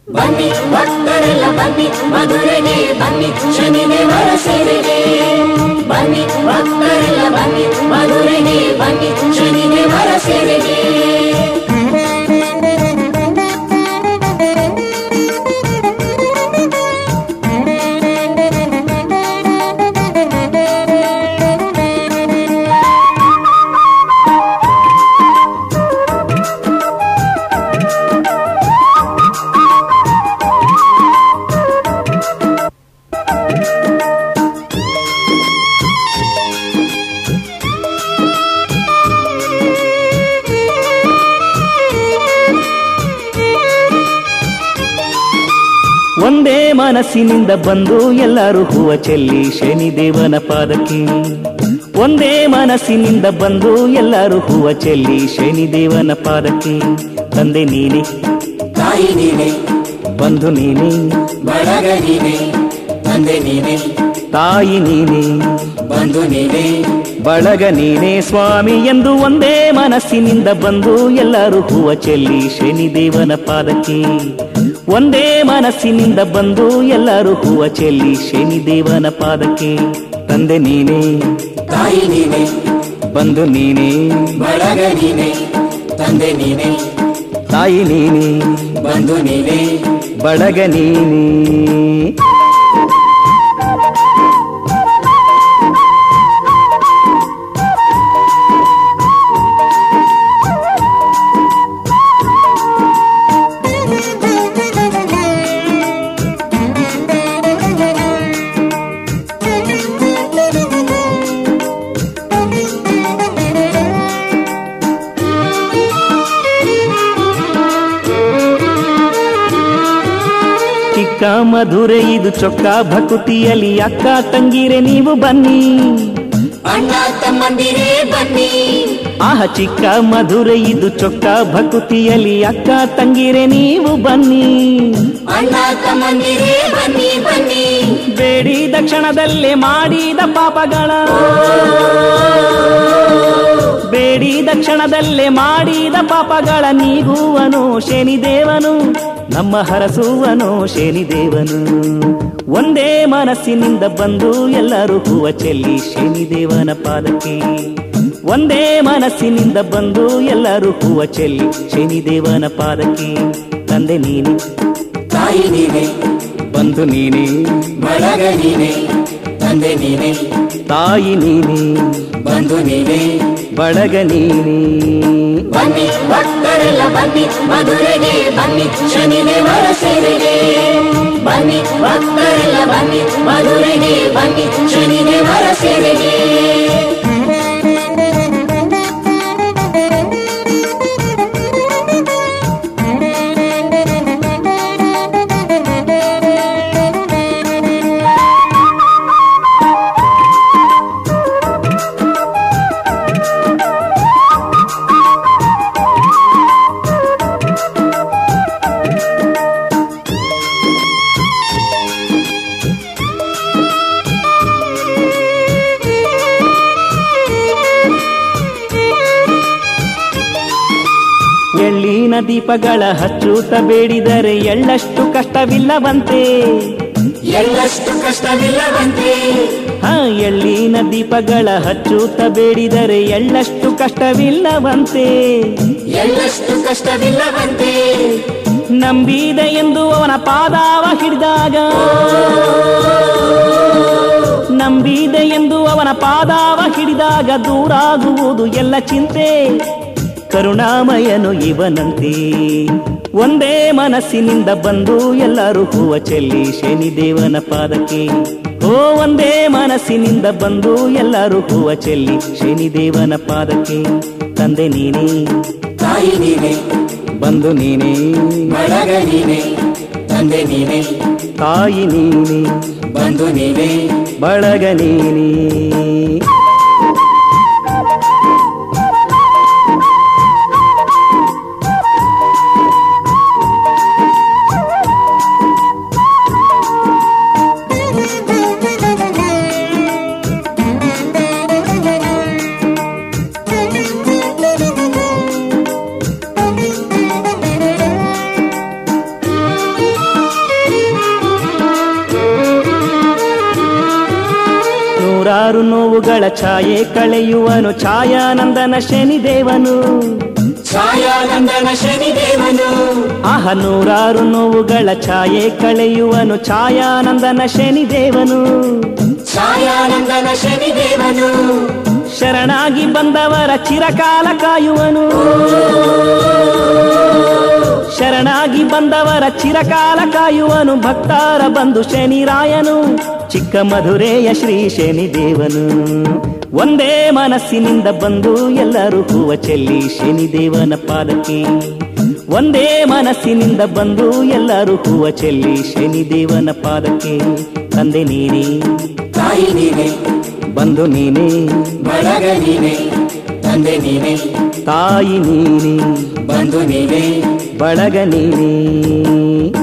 ಬನ್ನಿ ಭಕ್ತರೆಲ್ಲ ಬನ್ನಿ ಮಧುರೆಗೆ ಬನ್ನಿ ಶನಿದೇವರ ಸೇವೆಗೆ ಬನ್ನಿ ಭಕ್ತರೆಲ್ಲ ಬನ್ನಿ ಮಧುರೆಗೆ ಬನ್ನಿ ಶನಿದೇವರ ಸೇವೆಗೆ ಒಂದೇ ಮನಸ್ಸಿನಿಂದ ಬಂದು ಎಲ್ಲರೂ ಹೂವ ಚೆಲ್ಲಿ ಶನಿದೇವನ ಪಾದಕ್ಕೆ ಒಂದೇ ಮನಸ್ಸಿನಿಂದ ಬಂದು ಎಲ್ಲರೂ ಹೂವ ಚೆಲ್ಲಿ ಶನಿದೇವನ ಪಾದಕ್ಕೆ ತಂದೆ ನೀನೆ ತಾಯಿ ನೀನೆ ಬಂಧು ನೀನೆ ಬಳಗ ನೀನೆ ತಂದೆ ನೀನೆ ತಾಯಿ ನೀನೆ ಬಂಧು ನೀನೆ ಬಳಗ ನೀನೇ ಸ್ವಾಮಿ ಎಂದು ಒಂದೇ ಮನಸ್ಸಿನಿಂದ ಬಂದು ಎಲ್ಲರೂ ಹೂವ ಚೆಲ್ಲಿ ಶನಿದೇವನ ಪಾದಕ್ಕೆ ಒಂದೇ ಮನಸ್ಸಿನಿಂದ ಬಂದು ಎಲ್ಲರೂ ಹೂವ ಚೆಲ್ಲಿ ಶನಿದೇವನ ಪಾದಕ್ಕೆ ತಂದೆ ನೀನೇ ತಾಯಿ ನೀನೆ ಬಂಧು ನೀನೇ ಬಳಗ ನೀನೆ ತಂದೆ ನೀನೆ ತಾಯಿ ನೀನೇ ಬಂಧು ನೀನೆ ಬಳಗ ನೀನೇ ಚಿಕ್ಕ ಮಧುರೆ ಇದು ಚೊಕ್ಕ ಭಕುತಿಯಲ್ಲಿ ಅಕ್ಕ ತಂಗಿರೆ ನೀವು ಬನ್ನಿ ಅಣ್ಣ ತಮ್ಮಂದಿರೇ ಬನ್ನಿ ಆಹ ಚಿಕ್ಕ ಮಧುರೆ ಇದು ಚೊಕ್ಕ ಭಕುತಿಯಲ್ಲಿ ಅಕ್ಕ ತಂಗಿರೆ ನೀವು ಬನ್ನಿ ಅಣ್ಣ ತಮ್ಮಂದಿರೇ ಬನ್ನಿ ಬನ್ನಿ ಬೇಡಿದ ಕ್ಷಣದಲ್ಲೇ ಮಾಡಿದ ಪಾಪಗಳ ಬೇಡಿದ ಕ್ಷಣದಲ್ಲೇ ಮಾಡಿದ ಪಾಪಗಳ ನೀಗುವನು ಶನಿದೇವನು ನಮ್ಮ ಹರಸುವನು ಶನಿದೇವನು ಒಂದೇ ಮನಸ್ಸಿನಿಂದ ಬಂದು ಎಲ್ಲರೂ ಹೂವ ಚೆಲ್ಲಿ ಶನಿದೇವನ ಪಾದಕ್ಕೆ ಒಂದೇ ಮನಸ್ಸಿನಿಂದ ಬಂದು ಎಲ್ಲರೂ ಹೂವ ಚೆಲ್ಲಿ ಶನಿದೇವನ ಪಾದಕ್ಕೆ ತಂದೆ ನೀನೆ ತಾಯಿ ನೀನೆ ಬಂಧು ನೀನೇ ಬಳಗ ನೀನೆ ತಂದೆ ನೀನೆ ತಾಯಿ ನೀನೇ ಬಂಧು ನೀನೆ ಬಳಗ ನೀನೇ ಬನ್ನಿ ಭಕ್ತರೆಲ್ಲ ಬನ್ನಿ ಮಧುರೆಗೆ ಬನ್ನಿ ಶನಿದೇವರ ಸೇವೆಗೆ ಬನ್ನಿ ಭಕ್ತರೆಲ್ಲ ಬನ್ನಿ ಮಧುರೆಗೆ ಬನ್ನಿ ಶನಿದೇವರ ಸೇವೆಗೆ ಎಳ್ಳಿನ ದೀಪಗಳ ಹಚ್ಚುತ್ತ ಬೇಡಿದರೆ ಎಳ್ಳಷ್ಟು ಕಷ್ಟವಿಲ್ಲವಂತೆ ಎಳ್ಳಷ್ಟು ಕಷ್ಟವಿಲ್ಲವಂತೆ ಹಾ ಎಳ್ಳಿನ ದೀಪಗಳ ಹಚ್ಚುತ್ತ ಬೇಡಿದರೆ ಎಳ್ಳಷ್ಟು ಕಷ್ಟವಿಲ್ಲವಂತೆ ಎಳ್ಳಷ್ಟು ಕಷ್ಟವಿಲ್ಲವಂತೆ ನಂಬಿದ ಎಂದು ಅವನ ಪಾದಾವ ಹಿಡಿದಾಗ ನಂಬಿದ ಎಂದು ಅವನ ಪಾದಾವ ಹಿಡಿದಾಗ ದೂರಾಗುವುದು ಎಲ್ಲ ಚಿಂತೆ ಕರುಣಾಮಯನು ಇವನಂತೆ ಒಂದೇ ಮನಸ್ಸಿನಿಂದ ಬಂದು ಎಲ್ಲರೂ ಹೂವ ಚೆಲ್ಲಿ ಶನಿದೇವನ ಪಾದಕ್ಕೆ ಓ ಒಂದೇ ಮನಸ್ಸಿನಿಂದ ಬಂದು ಎಲ್ಲರೂ ಹೂವ ಚೆಲ್ಲಿ ಶನಿದೇವನ ಪಾದಕ್ಕೆ ತಂದೆ ನೀನೇ ತಾಯಿ ನೀನೆ ಬಂದು ನೀನೇ ಬಳಗ ನೀನೆ ತಂದೆ ನೀನೆ ತಾಯಿ ನೀನೇ ಬಂಧು ನೀನೆ ಬಳಗ ನೀನೇ ನೂರಾರು ನೋವುಗಳ ಛಾಯೆ ಕಳೆಯುವನು ಛಾಯಾನಂದನ ಶನಿದೇವನು ಛಾಯಾನಂದನ ಶನಿದೇವನು ಆಹ ನೂರಾರು ನೋವುಗಳ ಛಾಯೆ ಕಳೆಯುವನು ಛಾಯಾನಂದನ ಶನಿದೇವನು ಛಾಯಾನಂದನ ಶನಿದೇವನು ಶರಣಾಗಿ ಬಂದವರ ಚಿರಕಾಲ ಕಾಯುವನು ಶರಣಾಗಿ ಬಂದವರ ಚಿರಕಾಲ ಕಾಯುವನು ಭಕ್ತರ ಬಂಧು ಶನಿರಾಯನು ಚಿಕ್ಕ ಮಧುರೆಯ ಶ್ರೀ ಶನಿದೇವನು ಒಂದೇ ಮನಸ್ಸಿನಿಂದ ಬಂದು ಎಲ್ಲರೂ ಹೂವ ಚೆಲ್ಲಿ ಶನಿದೇವನ ಪಾದಕ್ಕೆ ಒಂದೇ ಮನಸ್ಸಿನಿಂದ ಬಂದು ಎಲ್ಲರೂ ಹೂವ ಚೆಲ್ಲಿ ಶನಿದೇವನ ಪಾದಕ್ಕೆ ತಂದೆ ನೀನೇ ತಾಯಿ ನೀನೆ ಬಂದು ನೀನೇ ಬಳಗ ನೀನೆ ತಂದೆ ನೀನೆ ತಾಯಿ ನೀನೇ ಬಂಧು ನೀನೆ ಬಳಗ ನೀನೇ